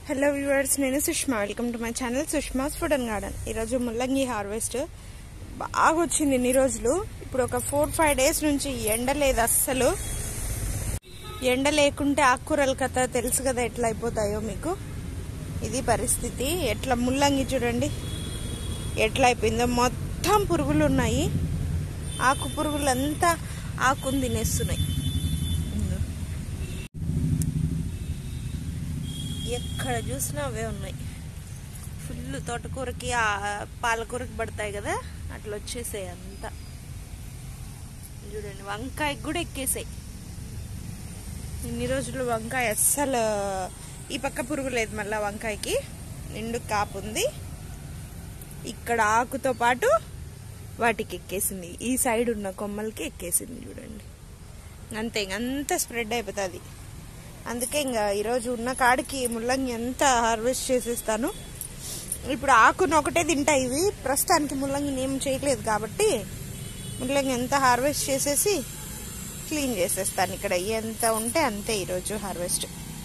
Hello viewers నేను Sushma welcome to my channel Sushma's food and garden ఈరోజు ముల్లంగి హార్వెస్ట్ బాగా వచ్చింది ఇన్ని రోజులు ఇప్పుడు ఒక ఫోర్ ఫైవ్ డేస్ నుంచి ఎండ లేదు అస్సలు ఎండ లేకుంటే ఆకుకూరల కథ తెలుసు కదా ఎట్లా అయిపోతాయో మీకు ఇది పరిస్థితి ఎట్లా ముల్లంగి చూడండి ఎట్లా అయిపోయిందో మొత్తం పురుగులు ఉన్నాయి ఆకు పురుగులంతా ఆకుని తినేస్తున్నాయి ఎక్కడ చూసినా అవే ఉన్నాయి ఫుల్ తోటకూరకి ఆ పాలకూరకి పడతాయి కదా అట్లా వచ్చేసాయి అంతా చూడండి వంకాయకి కూడా ఎక్కేసాయి ఇన్ని రోజులు వంకాయ అస్సలు ఈ పక్క పురుగు లేదు మళ్ళీ వంకాయకి నిండు కాపు ఉంది ఇక్కడ ఆకుతో పాటు వాటికి ఎక్కేసింది ఈ సైడ్ ఉన్న కొమ్మలకి ఎక్కేసింది చూడండి అంతే అంతా స్ప్రెడ్ అయిపోతుంది అందుకే ఇంకా ఈరోజు ఉన్న కాడికి ముల్లంగి ఎంత హార్వెస్ట్ చేసేస్తాను ఇప్పుడు ఆకును ఒకటే తింటాయి ఇవి ప్రస్తుతానికి ముల్లంగిని ఏం చేయట్లేదు కాబట్టి ముల్లంగి ఎంత హార్వెస్ట్ చేసేసి క్లీన్ చేసేస్తాను ఇక్కడ ఎంత ఉంటే అంతే ఈరోజు హార్వెస్ట్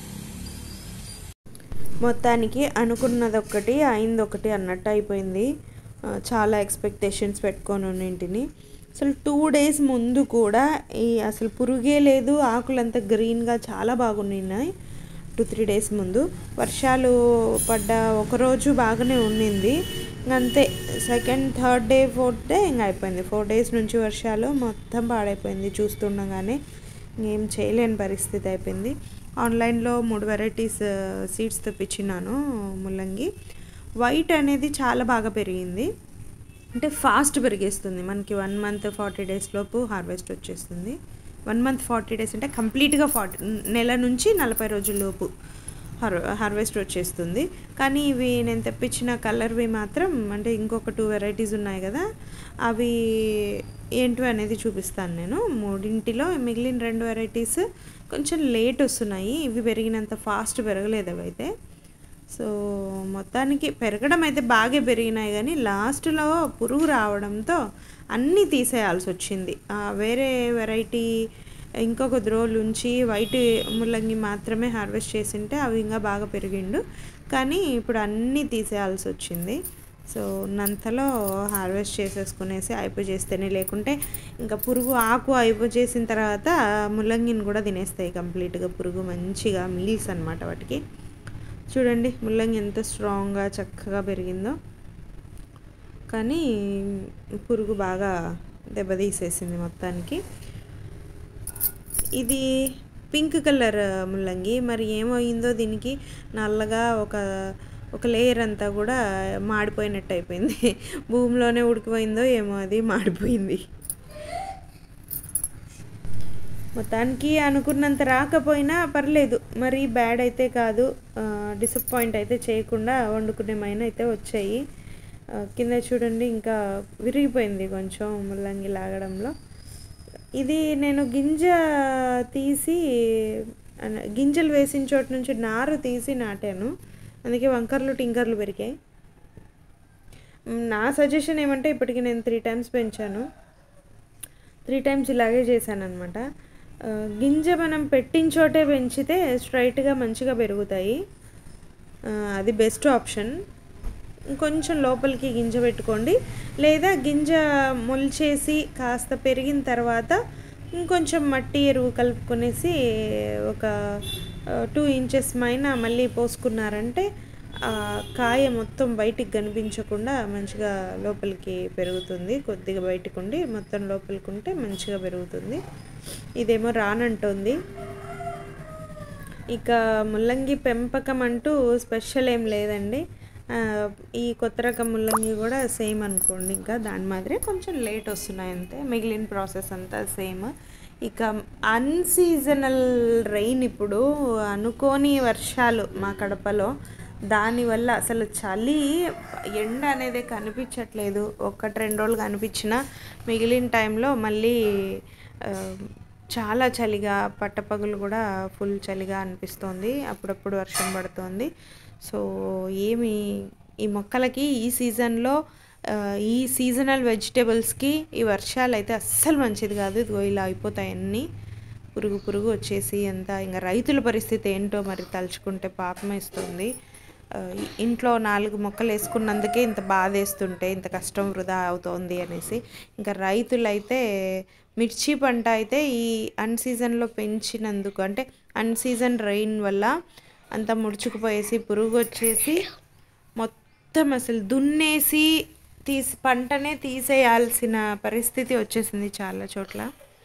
మొత్తానికి అనుకున్నది ఒకటి అయింది ఒకటి అన్నట్టు అయిపోయింది చాలా ఎక్స్పెక్టేషన్స్ పెట్టుకొని ఉన్నింటిని అసలు టూ డేస్ ముందు కూడా ఈ అసలు పురుగే లేదు ఆకులంతా గ్రీన్గా చాలా బాగున్నాయి టూ త్రీ డేస్ ముందు వర్షాలు పడ్డ ఒకరోజు బాగానే ఉండింది అంతే second third day fourth day ఇంకా అయిపోయింది ఫోర్ డేస్ నుంచి వర్షాలు మొత్తం పాడైపోయింది చూస్తుండగానే ఏం చేయలేని పరిస్థితి అయిపోయింది ఆన్లైన్లో మూడు వెరైటీస్ సీడ్స్ తెప్పించినాను ముల్లంగి వైట్ అనేది చాలా బాగా పెరిగింది అంటే ఫాస్ట్ పెరిగేస్తుంది మనకి వన్ మంత్ ఫార్టీ డేస్ లోపు హార్వెస్ట్ వచ్చేస్తుంది వన్ మంత్ ఫార్టీ డేస్ అంటే కంప్లీట్గా ఫార్టీ నెల నుంచి నలభై రోజుల లోపు హార్ హార్వెస్ట్ వచ్చేస్తుంది కానీ ఇవి నేను తెప్పించిన కలర్వి మాత్రం అంటే ఇంకొక టూ వెరైటీస్ ఉన్నాయి కదా అవి ఏంటివి అనేది చూపిస్తాను నేను మూడింటిలో మిగిలిన రెండు వెరైటీస్ కొంచెం లేట్ వస్తున్నాయి ఇవి పెరిగినంత ఫాస్ట్ పెరగలేదు అవి అయితే సో మొత్తానికి పెరగడం అయితే బాగా పెరిగినాయి కానీ లాస్ట్లో పురుగు రావడంతో అన్నీ తీసేయాల్సి వచ్చింది వేరే వెరైటీ ఇంకొక రోజులు ఉంచి వైట్ ముల్లంగి మాత్రమే హార్వెస్ట్ చేసింటే అవి ఇంకా బాగా పెరిగిండు కానీ ఇప్పుడు అన్నీ తీసేయాల్సి వచ్చింది సో ఉన్నంతలో హార్వెస్ట్ చేసేసుకునేసి అయిపో చేస్తేనే లేకుంటే ఇంకా పురుగు ఆకు అయిపో చేసిన తర్వాత ముల్లంగిని కూడా తినేస్తాయి కంప్లీట్గా పురుగు మంచిగా మీల్స్ అనమాట వాటికి చూడండి ముల్లంగి ఎంత స్ట్రాంగ్గా చక్కగా పెరిగిందో కానీ పురుగు బాగా దెబ్బతీసేసింది మొత్తానికి ఇది పింక్ కలర్ ముల్లంగి మరి ఏమైందో దీనికి నల్లగా ఒక ఒక లేయర్ అంతా కూడా మాడిపోయినట్టు అయిపోయింది భూమిలోనే ఉడికిపోయిందో ఏమో అది మాడిపోయింది మొత్తానికి అనుకున్నంత రాకపోయినా పర్లేదు మరీ బ్యాడ్ అయితే కాదు డిసప్పాయింట్ అయితే చేయకుండా వండుకునేమైనా అయితే వచ్చాయి కింద చూడండి ఇంకా విరిగిపోయింది కొంచెం ముల్లంగి లాగడంలో ఇది నేను గింజ తీసి గింజలు వేసిన చోటు నుంచి నారు తీసి నాటాను అందుకే వంకర్లు టింకర్లు పెరిగాయి నా సజెషన్ ఏమంటే ఇప్పటికి నేను త్రీ టైమ్స్ పెంచాను త్రీ టైమ్స్ ఇలాగే చేశాను అనమాట గింజ మనం పెట్టిన చోటే పెంచితే స్ట్రైట్గా మంచిగా పెరుగుతాయి అది బెస్ట్ ఆప్షన్ కొంచెం లోపలికి గింజ పెట్టుకోండి లేదా గింజ మొలిచేసి కాస్త పెరిగిన తర్వాత ఇంకొంచెం మట్టి ఎరువు కలుపుకొనేసి ఒక టూ ఇంచెస్ పైన మళ్ళీ పోసుకున్నారంటే కాయ మొత్తం బయటికి కనిపించకుండా మంచిగా లోపలికి పెరుగుతుంది కొద్దిగా బయటకు ఉండి మొత్తం లోపలికి ఉంటే మంచిగా పెరుగుతుంది ఇదేమో రానంటుంది ఇక ముల్లంగి పెంపకం అంటూ స్పెషల్ ఏం లేదండి ఈ కొత్త రకం ముల్లంగి కూడా సేమ్ అనుకోండి ఇంకా దాని మాదిరి కొంచెం లేట్ వస్తున్నాయి అంతే మిగిలిన ప్రాసెస్ అంతా సేమ్ ఇక అన్సీజనల్ రెయిన్ ఇప్పుడు అనుకోని వర్షాలు మా కడపలో దానివల్ల అసలు చలి ఎండ అనేది కనిపించట్లేదు ఒకటి రెండు రోజులు కనిపించిన మిగిలిన టైంలో మళ్ళీ చాలా చలిగా పట్టపగులు కూడా ఫుల్ చలిగా అనిపిస్తోంది అప్పుడప్పుడు వర్షం పడుతోంది సో ఏమి ఈ మొక్కలకి ఈ సీజన్లో ఈ సీజనల్ వెజిటేబుల్స్కి ఈ వర్షాలు అయితే అస్సలు మంచిది కాదు ఇదిగో ఇలా అయిపోతాయి అన్నీ పురుగు పురుగు వచ్చేసి అంతా ఇంకా రైతుల పరిస్థితి ఏంటో మరి తలుచుకుంటే పాపం వేస్తుంది ఆ, ఇంట్లో నాలుగు మొక్కలు వేసుకున్నందుకే ఇంత బాధ వేస్తుంటే ఇంత కష్టం వృధా అవుతోంది అనేసి ఇంకా రైతులైతే మిర్చి పంట అయితే ఈ అన్ సీజన్లో పెంచినందుకు అంటే అన్ సీజన్ రెయిన్ వల్ల అంతా ముడుచుకుపోయేసి పురుగు వచ్చేసి మొత్తం అసలు దున్నేసి తీసి పంటనే తీసేయాల్సిన పరిస్థితి వచ్చేసింది చాలా చోట్ల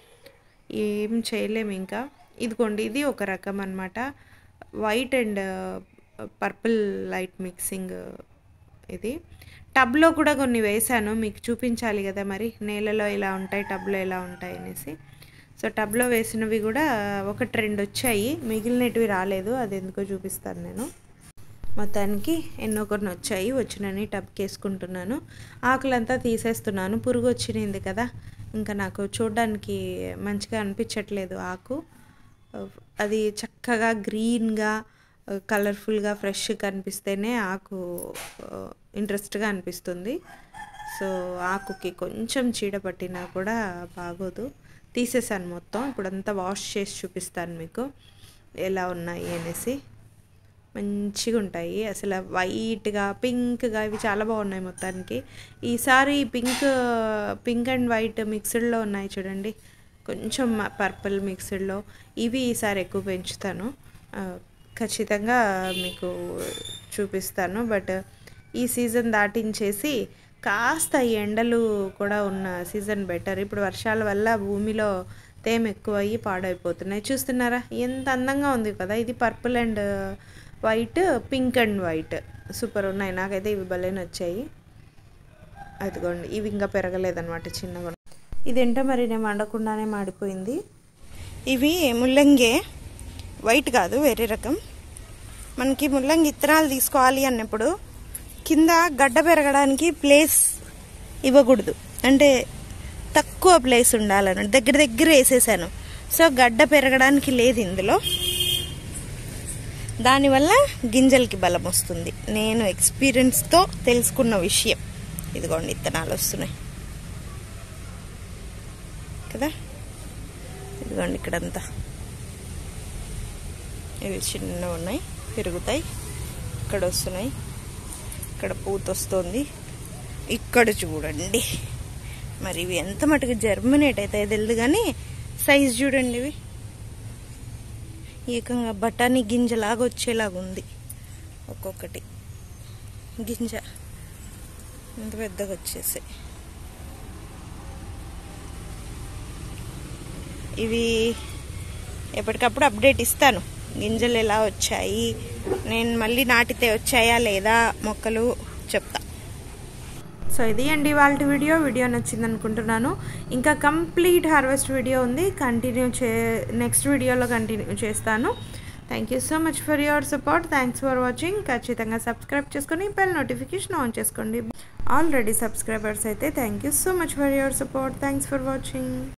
ఏం చేయలేము ఇంకా ఇదిగోండి ఇది ఒక రకం అన్నమాట white and purple light mixing ఇది టబ్లో కూడా కొన్ని వేశాను మీకు చూపించాలి కదా మరి నేలలో ఇలా ఉంటాయి టబ్లో ఎలా ఉంటాయి అనేసి సో టబ్లో వేసినవి కూడా ఒకటి రెండు వచ్చాయి మిగిలినవి రాలేదు అది ఎందుకో చూపిస్తాను నేను మొత్తానికి ఎన్నో కొన్ని వచ్చాయి వచ్చినని టబ్కి వేసుకుంటున్నాను ఆకులంతా తీసేస్తున్నాను పురుగు వచ్చింది కదా ఇంకా నాకు చూడడానికి మంచిగా అనిపించట్లేదు ఆకు అది చక్కగా గ్రీన్గా కలర్ఫుల్గా ఫ్రెష్గా కనిపిస్తేనే ఆకు ఇంట్రెస్ట్గా అనిపిస్తుంది సో ఆకుకి కొంచెం చీడ పట్టినా కూడా బాగోదు తీసేసాను మొత్తం ఇప్పుడంతా వాష్ చేసి చూపిస్తాను మీకు ఎలా ఉన్నాయి అనేసి మంచిగా ఉంటాయి అసలు వైట్గా పింక్గా ఇవి చాలా బాగున్నాయి మొత్తానికి ఈసారి పింక్ పింక్ అండ్ వైట్ మిక్స్డ్లో ఉన్నాయి చూడండి కొంచెం పర్పుల్ మిక్స్డ్లో ఇవి ఈసారి ఎక్కువ పెంచుతాను ఆ, ఖచ్చితంగా మీకు చూపిస్తాను బట్ ఈ సీజన్ దాటించేసి కాస్త ఈ ఎండలు కూడా ఉన్న సీజన్ బెటర్ ఇప్పుడు వర్షాల వల్ల భూమిలో తేమ ఎక్కువ అయ్యి పాడైపోతున్నాయి చూస్తున్నారా ఎంత అందంగా ఉంది కదా ఇది purple and white pink and white super ఉన్నాయి నాకైతే ఇవి భలే నచ్చాయి అదిగోండి ఇవి ఇంకా పెరగలేదన్నమాట చిన్నగా ఉన్నాయి. ఇదేంటో మరి నేను వండకుండానే మాడిపోయింది ఇవి ముల్లంగే వైట్ కాదు వేరే రకం మనకి ముల్లంగి ఇత్తనాలు తీసుకోవాలి అన్నప్పుడు కింద గడ్డ పెరగడానికి ప్లేస్ ఇవ్వకూడదు అంటే తక్కువ ప్లేస్ ఉండాలని దగ్గర దగ్గర వేసేసాను సో గడ్డ పెరగడానికి లేదు ఇందులో దానివల్ల గింజలకి బలం వస్తుంది నేను ఎక్స్పీరియన్స్తో తెలుసుకున్న విషయం ఇదిగోండి ఇత్తనాలు వస్తున్నాయి కదా ఇదిగోండి ఇక్కడంతా ఇవి చిన్నగా ఉన్నాయి పెరుగుతాయి ఇక్కడ వస్తున్నాయి ఇక్కడ పూత వస్తుంది ఇక్కడ చూడండి మరి ఇవి ఎంత మటుకు జర్మినేట్ అవుతాయో తెలియదు కానీ సైజ్ చూడండి ఇవి ఏకంగా బఠానీ గింజలాగా వచ్చేలాగా ఉంది ఒక్కొక్కటి గింజ ఇంత పెద్దగా వచ్చేసాయి ఇవి ఎప్పటికప్పుడు అప్డేట్ ఇస్తాను గింజలు ఎలా వచ్చాయి నేను మళ్ళీ నాటితే వచ్చాయా లేదా మొక్కలు చెప్తా సో ఇది అండి వాళ్ళ వీడియో వీడియో నచ్చింది అనుకుంటున్నాను ఇంకా కంప్లీట్ హార్వెస్ట్ వీడియో ఉంది కంటిన్యూ చే నెక్స్ట్ వీడియోలో కంటిన్యూ చేస్తాను thank you so much for your support thanks for watching ఖచ్చితంగా సబ్స్క్రైబ్ చేసుకొని బెల్ నోటిఫికేషన్ ఆన్ చేసుకోండి ఆల్రెడీ సబ్స్క్రైబర్స్ అయితే thank you so much for your support thanks for watching